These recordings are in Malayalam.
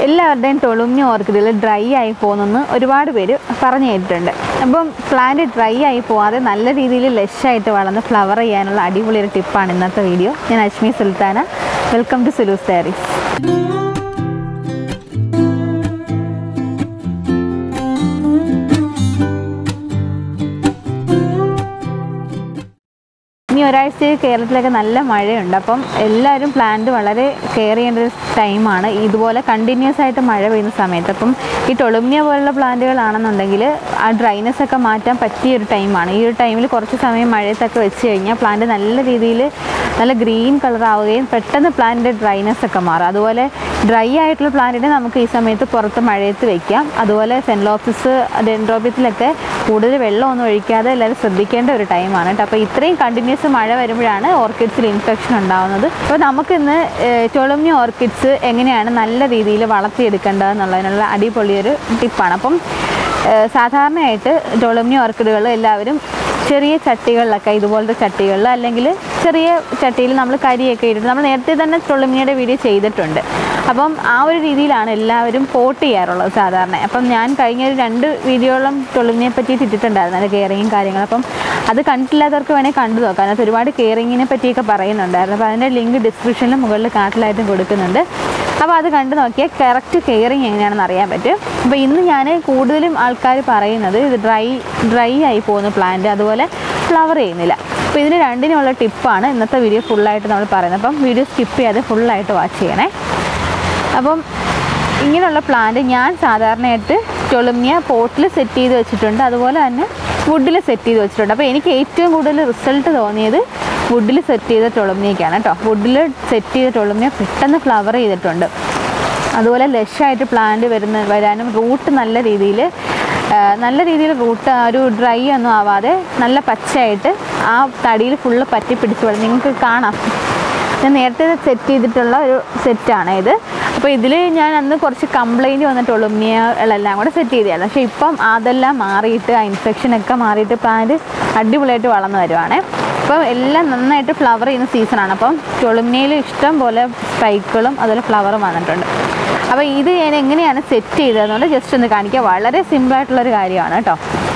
എല്ലാവരുടെയും ടൊളുമ്നി ഓർക്കിഡിൽ ഡ്രൈ ആയി പോകുന്നെന്ന് ഒരുപാട് പേര് പറഞ്ഞു കേട്ടിട്ടുണ്ട് അപ്പം പ്ലാന്റ് ഡ്രൈ ആയി പോവാതെ നല്ല രീതിയിൽ ലഷായിട്ട് വളർന്ന് ഫ്ലവർ ചെയ്യാനുള്ള അടിപൊളി ഒരു ടിപ്പാണ് ഇന്നത്തെ വീഡിയോ ഞാൻ Ashmi Sultana welcome to Sulu's diaries ഇനി ഒരാഴ്ച കേരളത്തിലൊക്കെ നല്ല മഴയുണ്ട് അപ്പം എല്ലാവരും പ്ലാന്റ് വളരെ കെയർ ചെയ്യേണ്ട ഒരു ടൈമാണ് ഇതുപോലെ കണ്ടിന്യൂസ് ആയിട്ട് മഴ പെയ്യുന്ന സമയത്ത് അപ്പം ഈ ടൊളുമിയ പോലുള്ള പ്ലാന്റുകളാണെന്നുണ്ടെങ്കിൽ ആ ഡ്രൈനെസ് ഒക്കെ മാറ്റാൻ പറ്റിയ ഒരു ടൈമാണ് ഈ ഒരു ടൈമിൽ കുറച്ച് സമയം മഴയത്തൊക്കെ വെച്ച് കഴിഞ്ഞാൽ പ്ലാന്റ് നല്ല രീതിയിൽ നല്ല ഗ്രീൻ കളർ ആവുകയും പെട്ടെന്ന് പ്ലാന്റിൻ്റെ ഡ്രൈനെസ് ഒക്കെ മാറും അതുപോലെ ഡ്രൈ ആയിട്ടുള്ള പ്ലാന്റിനെ നമുക്ക് ഈ സമയത്ത് പുറത്ത് മഴയത്ത് വെക്കാം അതുപോലെ സെൻലോപ്പിസ് ഡെൻഡ്രോബിയത്തിലൊക്കെ കൂടുതൽ വെള്ളമൊന്നും ഒഴിക്കാതെ എല്ലാവരും ശ്രദ്ധിക്കേണ്ട ഒരു ടൈമാണ് കേട്ടോ അപ്പോൾ ഇത്രയും കണ്ടിന്യൂസ് മഴ വരുമ്പോഴാണ് ഓർക്കിഡ്സിൽ ഇൻഫെക്ഷൻ ഉണ്ടാകുന്നത് അപ്പോൾ നമുക്കിന്ന് ചൊളുമ്നി ഓർക്കിഡ്സ് എങ്ങനെയാണ് നല്ല രീതിയിൽ വളർത്തിയെടുക്കേണ്ടത് എന്നുള്ളതിനുള്ള അടിപൊളിയൊരു ടിപ്പാണ് അപ്പം ഏഹ് സാധാരണയായിട്ട് ടൊളമിനി ഓർക്കിഡുകൾ എല്ലാവരും ചെറിയ ചട്ടികളിലൊക്കെ ഇതുപോലത്തെ ചട്ടികളിൽ അല്ലെങ്കിൽ ചെറിയ ചട്ടിയിൽ നമ്മൾ കരിയൊക്കെ ഇട്ടിട്ട് നമ്മൾ നേരത്തെ തന്നെ ടൊളമിനിയുടെ വീഡിയോ ചെയ്തിട്ടുണ്ട് അപ്പം ആ ഒരു രീതിയിലാണ് എല്ലാവരും പോട്ട് ചെയ്യാറുള്ളത് സാധാരണ അപ്പം ഞാൻ കഴിഞ്ഞ ഒരു രണ്ട് വീഡിയോളം ടൊളമിനിയെ പറ്റിയിട്ട് ഇട്ടിട്ടുണ്ടായിരുന്നു അതിൻ്റെ കെയറിങ്ങും കാര്യങ്ങളും അപ്പം അത് കണ്ടിട്ടില്ലാത്തവർക്ക് വേണേൽ കണ്ടു നോക്കാം അതിനകത്ത് ഒരുപാട് കെയറിങ്ങിനെ പറ്റിയൊക്കെ പറയുന്നുണ്ടായിരുന്നു അപ്പോൾ അതിൻ്റെ ലിങ്ക് ഡിസ്ക്രിപ്ഷനിലും മുകളിൽ കാട്ടിലായിട്ടും കൊടുക്കുന്നുണ്ട് അപ്പോൾ അത് കണ്ടു നോക്കിയാൽ കറക്റ്റ് കെയറിങ് എങ്ങനെയാണെന്ന് അറിയാൻ പറ്റും അപ്പോൾ ഇന്ന് ഞാൻ കൂടുതലും ആൾക്കാർ പറയുന്നത് ഇത് ഡ്രൈ ഡ്രൈ ആയി പോകുന്ന പ്ലാന്റ് അതുപോലെ ഫ്ലവർ ചെയ്യുന്നില്ല അപ്പോൾ ഇതിന് രണ്ടിനുമുള്ള ടിപ്പാണ് ഇന്നത്തെ വീഡിയോ ഫുള്ളായിട്ട് നമ്മൾ പറയുന്നത് അപ്പം വീഡിയോ സ്കിപ്പ് ചെയ്യാതെ ഫുള്ളായിട്ട് വാച്ച് ചെയ്യണേ അപ്പം ഇങ്ങനെയുള്ള പ്ലാന്റ് ഞാൻ സാധാരണയായിട്ട് ടൊളുമിയ പോട്ടിൽ സെറ്റ് ചെയ്ത് വെച്ചിട്ടുണ്ട് അതുപോലെ തന്നെ വുഡിൽ സെറ്റ് ചെയ്ത് വെച്ചിട്ടുണ്ട് അപ്പോൾ എനിക്ക് ഏറ്റവും കൂടുതൽ റിസൾട്ട് തോന്നിയത് വുഡിൽ സെറ്റ് ചെയ്ത ടൊളുമിയൊക്കെയാണ് കേട്ടോ വുഡിൽ സെറ്റ് ചെയ്ത ടൊളുമിയ പെട്ടെന്ന് ഫ്ലവർ ചെയ്തിട്ടുണ്ട് അതുപോലെ ലഷായിട്ട് പ്ലാന്റ് വരുന്ന വരാനും റൂട്ട് നല്ല രീതിയിൽ നല്ല രീതിയിൽ റൂട്ട് ഒരു ഡ്രൈ ഒന്നും ആവാതെ നല്ല പച്ചയായിട്ട് ആ തടിയിൽ ഫുള്ള് പറ്റി പിടിച്ച് വരും നിങ്ങൾക്ക് കാണാം ഞാൻ നേരത്തെ സെറ്റ് ചെയ്തിട്ടുള്ള ഒരു സെറ്റാണ് ഇത് അപ്പോൾ ഇതിൽ ഞാൻ അന്ന് കുറച്ച് കംപ്ലൈൻറ്റ് വന്നിട്ടുള്ളൂ ഉമ്മിയകളെല്ലാം കൂടെ സെറ്റ് ചെയ്തതാണ് പക്ഷേ ഇപ്പം അതെല്ലാം മാറിയിട്ട് ആ ഇൻഫെക്ഷനൊക്കെ മാറിയിട്ട് പ്ലാന്റ് അടിപൊളിയായിട്ട് വളർന്നു വരുവാണ് അപ്പം എല്ലാം നന്നായിട്ട് ഫ്ലവർ ചെയ്യുന്ന സീസണാണ് അപ്പം ചൊളുമിനയിൽ ഇഷ്ടം പോലെ സ്പൈക്കുകളും അതുപോലെ ഫ്ലവറും വന്നിട്ടുണ്ട് അപ്പോൾ ഇത് ഞാൻ എങ്ങനെയാണ് സെറ്റ് ചെയ്തതെന്നുകൊണ്ട് ജസ്റ്റ് ഒന്ന് കാണിക്കുക വളരെ സിമ്പിളായിട്ടുള്ളൊരു കാര്യമാണ് കേട്ടോ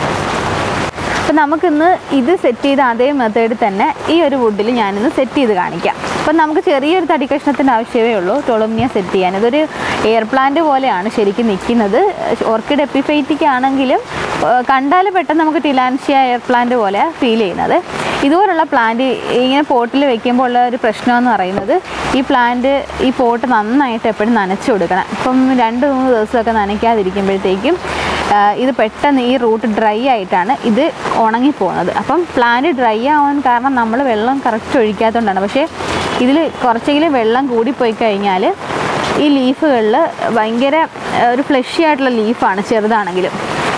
അപ്പം നമുക്കിന്ന് ഇത് സെറ്റ് ചെയ്ത അതേ മെത്തേഡിൽ തന്നെ ഈ ഒരു വുഡിൽ ഞാനിന്ന് സെറ്റ് ചെയ്ത് കാണിക്കാം അപ്പം നമുക്ക് ചെറിയൊരു തടി കഷ്ണത്തിൻ്റെ ആവശ്യമേ ഉള്ളൂ ടൊളമിയ സെറ്റ് ചെയ്യാൻ ഇതൊരു എയർ പ്ലാന്റ് പോലെയാണ് ശരിക്കും നിൽക്കുന്നത് ഓർക്കിഡ് എപ്പിഫൈറ്റിക് ആണെങ്കിലും കണ്ടാൽ പെട്ടെന്ന് നമുക്ക് ടിലാൻഷ്യ എയർ പ്ലാന്റ് പോലെ ഫീൽ ചെയ്യുന്നത് ഇതുപോലുള്ള പ്ലാന്റ് ഇങ്ങനെ പോട്ടിൽ വെക്കുമ്പോൾ ഉള്ള ഒരു പ്രശ്നമെന്ന് പറയുന്നത് ഈ പ്ലാന്റ് ഈ പോട്ട് നന്നായിട്ട് എപ്പോഴും നനച്ചു കൊടുക്കണം ഇപ്പം രണ്ട് മൂന്ന് ദിവസമൊക്കെ നനയ്ക്കാതിരിക്കുമ്പോഴത്തേക്കും ഇത് പെട്ടെന്ന് ഈ റൂട്ട് ഡ്രൈ ആയിട്ടാണ് ഇത് ഉണങ്ങിപ്പോകുന്നത് അപ്പം പ്ലാന്റ് ഡ്രൈ ആവാൻ കാരണം നമ്മൾ വെള്ളം കറക്റ്റ് ഒഴിക്കാത്തതുകൊണ്ടാണ് പക്ഷേ ഇതിൽ കുറച്ചെങ്കിലും വെള്ളം കൂടിപ്പോയി കഴിഞ്ഞാൽ ഈ ലീഫുകളിൽ ഭയങ്കര ഒരു ഫ്ലഷി ആയിട്ടുള്ള ലീഫാണ് ചെറുതാണെങ്കിലും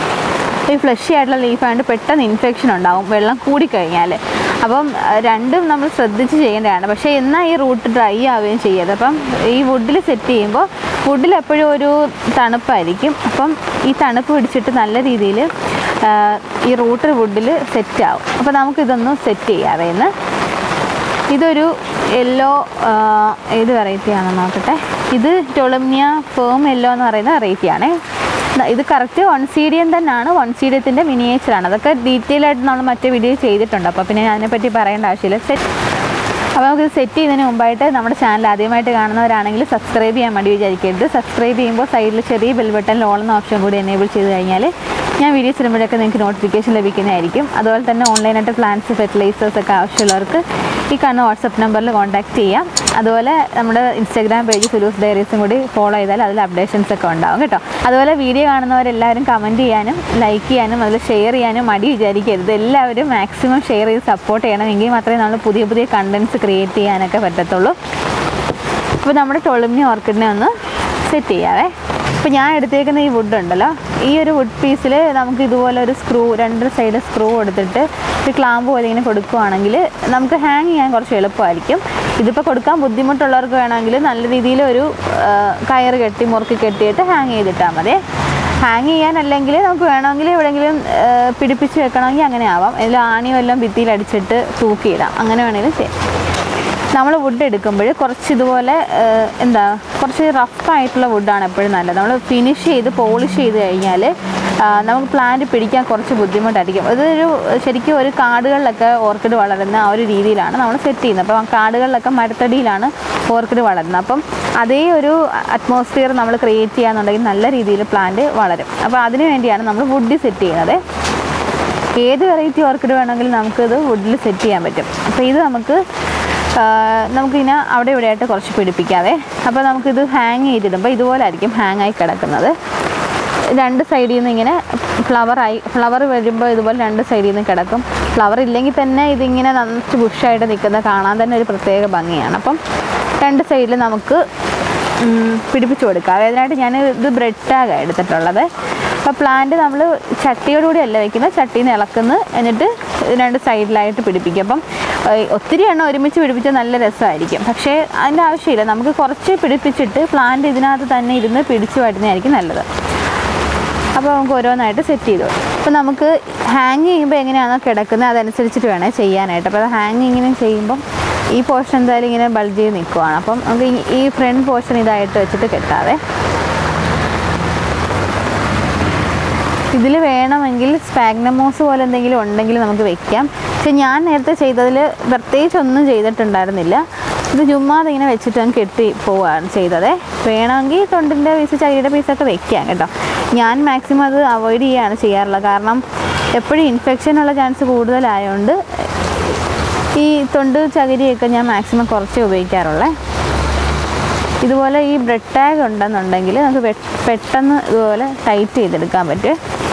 ഈ ഫ്ലഷി ആയിട്ടുള്ള ലീഫായതുകൊണ്ട് പെട്ടെന്ന് ഇൻഫെക്ഷൻ ഉണ്ടാവും വെള്ളം കൂടിക്കഴിഞ്ഞാൽ അപ്പം രണ്ടും നമ്മൾ ശ്രദ്ധിച്ച് ചെയ്യേണ്ടതാണ് പക്ഷേ എന്നാൽ ഈ റൂട്ട് ഡ്രൈ ആവുകയും ചെയ്യരുത് അപ്പം ഈ വുഡിൽ സെറ്റ് ചെയ്യുമ്പോൾ വുഡിൽ എപ്പോഴും ഒരു തണുപ്പായിരിക്കും അപ്പം ഈ തണുപ്പ് പിടിച്ചിട്ട് നല്ല രീതിയിൽ ഈ റൂട്ട് വുഡിൽ സെറ്റ് ആവും അപ്പോൾ നമുക്കിതൊന്ന് സെറ്റ് ചെയ്യാവേ ഇന്ന് ഇതൊരു യെല്ലോ ഏത് വെറൈറ്റി ആണെന്ന് നോക്കട്ടെ ഇത് ടൊളമിയ ഫേം യെല്ലോ എന്ന് പറയുന്ന വെറൈറ്റിയാണ് ഇത് കറക്റ്റ് വൺ സീഡിയൻ തന്നെയാണ് വൺ സീഡിയത്തിൻ്റെ മിനിയേച്ചറാണ് അതൊക്കെ ഡീറ്റെയിൽ ആയിട്ട് നമ്മൾ മറ്റേ വീഡിയോ ചെയ്തിട്ടുണ്ട് അപ്പോൾ പിന്നെ അതിനെപ്പറ്റി പറയേണ്ട ആവശ്യമില്ല സെറ്റ് അപ്പോൾ നമുക്ക് സെറ്റ് ചെയ്യുന്നതിന് മുമ്പായിട്ട് നമ്മുടെ ചാനൽ ആദ്യമായിട്ട് കാണുന്നവരാണെങ്കിൽ സബ്സ്ക്രൈബ് ചെയ്യാൻ വേണ്ടി വിചാരിക്കരുത് സബ്സ്ക്രൈബ് ചെയ്യുമ്പോൾ സൈഡിൽ ചെറിയ ബെൽ ബട്ടൺ ഓൾ എന്ന ഓപ്ഷൻ കൂടി എനേബിൾ ചെയ്ത് കഴിഞ്ഞാൽ ഞാൻ വീഡിയോസ് ഇടുമ്പോഴൊക്കെ നിങ്ങൾക്ക് നോട്ടിഫിക്കേഷൻ ലഭിക്കുന്നതായിരിക്കും അതുപോലെ തന്നെ ഓൺലൈനായിട്ട് പ്ലാന്റ്സ് ഫെർട്ടിലൈസേഴ്സ് ഒക്കെ ആവശ്യമുള്ളവർക്ക് ഈ കാണുന്ന വാട്സപ്പ് നമ്പറിൽ കോൺടാക്ട് ചെയ്യാം അതുപോലെ നമ്മുടെ ഇൻസ്റ്റാഗ്രാം പേജ് സുലൂസ് ഡയറീസും കൂടി ഫോളോ ചെയ്താൽ അതിൽ അപ്ഡേഷൻസ് ഒക്കെ ഉണ്ടാവും കേട്ടോ അതുപോലെ വീഡിയോ കാണുന്നവരെല്ലാവരും കമൻറ്റ് ചെയ്യാനും ലൈക്ക് ചെയ്യാനും അതിൽ ഷെയർ ചെയ്യാനും മടി വിചാരിക്കരുത് എല്ലാവരും മാക്സിമം ഷെയർ ചെയ്ത് സപ്പോർട്ട് ചെയ്യണം എങ്കിൽ മാത്രമേ നമ്മൾ പുതിയ പുതിയ കണ്ടൻസ് ക്രിയേറ്റ് ചെയ്യാനൊക്കെ പറ്റത്തുള്ളൂ അപ്പോൾ നമ്മുടെ ടൊളിമിനി ഓർക്കിഡിനെ ഒന്ന് സെറ്റ് ചെയ്യാവേ അപ്പോൾ ഞാൻ എടുത്തേക്കുന്ന ഈ വുഡ് ഉണ്ടല്ലോ ഈ ഒരു വുഡ് പീസിൽ നമുക്ക് ഇതുപോലെ ഒരു സ്ക്രൂ രണ്ട് സൈഡ് സ്ക്രൂ കൊടുത്തിട്ട് ഒരു ക്ലാമ്പ് പോലെ ഇങ്ങനെ കൊടുക്കുകയാണെങ്കിൽ നമുക്ക് ഹാങ് ചെയ്യാൻ കുറച്ച് എളുപ്പമായിരിക്കും ഇതിപ്പോൾ കൊടുക്കാൻ ബുദ്ധിമുട്ടുള്ളവർക്ക് വേണമെങ്കിൽ നല്ല രീതിയിൽ ഒരു കയറ് കെട്ടി മുറുക്കി കെട്ടിയിട്ട് ഹാങ് ചെയ്തിട്ടാൽ മതി ഹാങ് ചെയ്യാൻ അല്ലെങ്കിൽ നമുക്ക് വേണമെങ്കിൽ എവിടെയെങ്കിലും പിടിപ്പിച്ച് വെക്കണമെങ്കിൽ അങ്ങനെ ആവാം അതിൽ ആണിയോ എല്ലാം ഭിത്തിയിൽ അടിച്ചിട്ട് തൂക്കിയിടാം അങ്ങനെ വേണമെങ്കിലും ചെയ്യാം നമ്മൾ വുഡ് എടുക്കുമ്പോൾ കുറച്ച് ഇതുപോലെ ഏഹ്, എന്താ കുറച്ച് റഫായിട്ടുള്ള വുഡാണ് എപ്പോഴും നല്ലത് നമ്മൾ ഫിനിഷ് ചെയ്ത് പോളിഷ് ചെയ്ത് കഴിഞ്ഞാൽ നമുക്ക് പ്ലാന്റ് പിടിക്കാൻ കുറച്ച് ബുദ്ധിമുട്ടായിരിക്കും ഇതൊരു ശരിക്കും ഒരു കാടുകളിലൊക്കെ ഓർക്കിഡ് വളരുന്ന ആ ഒരു രീതിയിലാണ് നമ്മൾ സെറ്റ് ചെയ്യുന്നത് അപ്പം ആ കാടുകളിലൊക്കെ മരത്തടിയിലാണ് ഓർക്കിഡ് വളരുന്നത് അപ്പം അതേ ഒരു അറ്റ്മോസ്ഫിയർ നമ്മൾ ക്രിയേറ്റ് ചെയ്യാന്നുണ്ടെങ്കിൽ നല്ല രീതിയിൽ പ്ലാന്റ് വളരും അപ്പോൾ അതിന് വേണ്ടിയാണ് നമ്മൾ വുഡ് സെറ്റ് ചെയ്യുന്നത് ഏത് വെറൈറ്റി ഓർക്കിഡ് വേണമെങ്കിലും നമുക്കിത് വുഡിൽ സെറ്റ് ചെയ്യാൻ പറ്റും അപ്പോൾ ഇത് നമുക്ക് ആ, നമുക്കിങ്ങനെ അവിടെ ഇവിടെ ആയിട്ട് കുറച്ച് പിടിപ്പിക്കാതെ അപ്പോൾ നമുക്കിത് ഹാങ് ചെയ്തിടുമ്പോൾ ഇതുപോലെ ആയിരിക്കും ഹാങ് ആയി കിടക്കുന്നത് രണ്ട് സൈഡിൽ നിന്ന് ഇങ്ങനെ ഫ്ലവർ ആയി ഫ്ലവർ വരുമ്പോൾ ഇതുപോലെ രണ്ട് സൈഡിൽ നിന്ന് കിടക്കും ഫ്ലവർ ഇല്ലെങ്കിൽ തന്നെ ഇതിങ്ങനെ നന്നിച്ച് ബുഷായിട്ട് നിൽക്കുന്ന കാണാൻ തന്നെ ഒരു പ്രത്യേക ഭംഗിയാണ് അപ്പം രണ്ട് സൈഡിൽ നമുക്ക് ഉം, പിടിപ്പിച്ചു കൊടുക്കുക അതിനായിട്ട് ഞാൻ ഇത് ബ്രെഡ് ടാഗാണ് എടുത്തിട്ടുള്ളത് അപ്പോൾ പ്ലാന്റ് നമ്മൾ ചട്ടിയോടുകൂടി അല്ല വെക്കുന്നത് ചട്ടിയിൽ നിന്ന് ഇളക്കുന്നു എന്നിട്ട് രണ്ട് സൈഡിലായിട്ട് പിടിപ്പിക്കും അപ്പം ഏഹ്, ഒത്തിരി എണ്ണം ഒരുമിച്ച് പിടിപ്പിച്ചാൽ നല്ല രസമായിരിക്കും പക്ഷേ അതിൻ്റെ ആവശ്യമില്ല നമുക്ക് കുറച്ച് പിടിപ്പിച്ചിട്ട് പ്ലാന്റ് ഇതിനകത്ത് തന്നെ ഇരുന്ന് പിടിച്ചു വരുന്നതായിരിക്കും നല്ലത് അപ്പോൾ നമുക്ക് ഓരോന്നായിട്ട് സെറ്റ് ചെയ്തു അപ്പോൾ നമുക്ക് ഹാങ് ചെയ്യുമ്പോൾ എങ്ങനെയാണോ കിടക്കുന്നത് അതനുസരിച്ചിട്ട് വേണേൽ ചെയ്യാനായിട്ട് അപ്പോൾ അത് ഹാങ്ങിങ്ങിനും ചെയ്യുമ്പം ഈ പോർഷൻ എന്തായാലും ഇങ്ങനെ ബൾജ് ചെയ്ത് നിൽക്കുവാണ് അപ്പം നമുക്ക് ഈ- ഈ ഫ്രണ്ട് പോർഷൻ ഇതായിട്ട് വെച്ചിട്ട് കെട്ടാതെ ഇതിൽ വേണമെങ്കിൽ സ്പാഗ്നമോസ് പോലെ എന്തെങ്കിലും ഉണ്ടെങ്കിൽ നമുക്ക് വെക്കാം പക്ഷെ ഞാൻ നേരത്തെ ചെയ്തതിൽ പ്രത്യേകിച്ച് ഒന്നും ചെയ്തിട്ടുണ്ടായിരുന്നില്ല ഇത് ചുമ്മാതെ ഇങ്ങനെ വെച്ചിട്ട് അങ്ങ് കെട്ടി പോവുകയാണ് ചെയ്തത് വേണമെങ്കിൽ തൊണ്ടിൻ്റെ പീസ് ചകിരിയുടെ പീസൊക്കെ വെക്കാം കേട്ടോ ഞാൻ മാക്സിമം അത് അവോയ്ഡ് ചെയ്യുകയാണ് ചെയ്യാറുള്ളത് കാരണം എപ്പോഴും ഇൻഫെക്ഷനുള്ള ചാൻസ് കൂടുതലായതുകൊണ്ട് ഈ തൊണ്ട് ചകിരിയൊക്കെ ഞാൻ മാക്സിമം കുറച്ചേ ഉപയോഗിക്കാറുള്ളേ ഇതുപോലെ ഈ ബ്രെഡ് ടാഗ് ഉണ്ടെന്നുണ്ടെങ്കിൽ നമുക്ക് പെ- പെട്ടെന്ന് ഇതുപോലെ ടൈറ്റ് ചെയ്തെടുക്കാൻ പറ്റും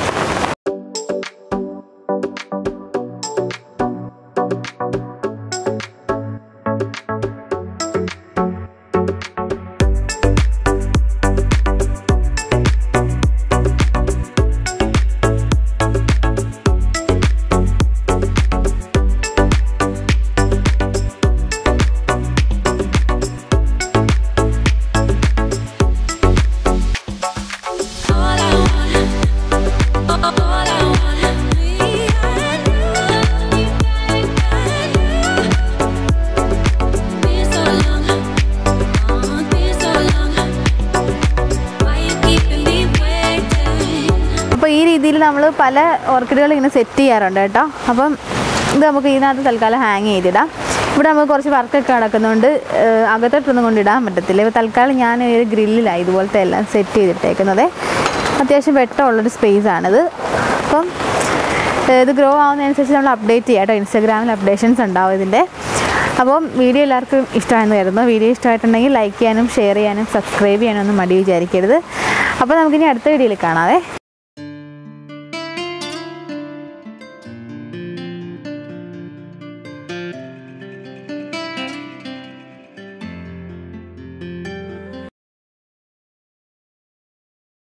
All I want, all I want, me and you, and you. Been so long, oh, been so long. Why you keeping me waiting? അപ്പോൾ ഈ രീതിയിൽ നമ്മൾ പല ഓർക്കിഡുകൾ ഇങ്ങനെ സെറ്റ് ചെയ്യാറുണ്ട് കേട്ടോ അപ്പം ഇത് നമുക്ക് ഇതിനകത്ത് തൽക്കാലം ഹാങ് ചെയ്തിടാം ഇവിടെ നമുക്ക് കുറച്ച് വർക്കൊക്കെ നടക്കുന്നതുകൊണ്ട് ഏഹ്, അകത്തോട്ടൊന്നും കൊണ്ടിടാൻ പറ്റത്തില്ല ഇപ്പോൾ തൽക്കാലം ഞാൻ ഒരു ഗ്രില്ലിലാണ് ഇതുപോലത്തെ എല്ലാം സെറ്റ് ചെയ്തിട്ടേക്കുന്നത് അത്യാവശ്യം വെട്ടമുള്ളൊരു സ്പേസ് ആണിത് അപ്പം ഏഹ്, ഇത് ഗ്രോ ആവുന്നതനുസരിച്ച് നമ്മൾ അപ്ഡേറ്റ് ചെയ്യാം കേട്ടോ ഇൻസ്റ്റാഗ്രാമിൽ അപ്ഡേഷൻസ് ഉണ്ടാവും ഇതിൻ്റെ അപ്പം വീഡിയോ എല്ലാവർക്കും ഇഷ്ടമായെന്ന് കരുതുന്നു വീഡിയോ ഇഷ്ടമായിട്ടുണ്ടെങ്കിൽ ലൈക്ക് ചെയ്യാനും ഷെയർ ചെയ്യാനും സബ്സ്ക്രൈബ് ചെയ്യാനും ഒന്നും മടി വിചാരിക്കരുത് അപ്പോൾ നമുക്കിനി അടുത്ത വീഡിയോയിൽ കാണാവേ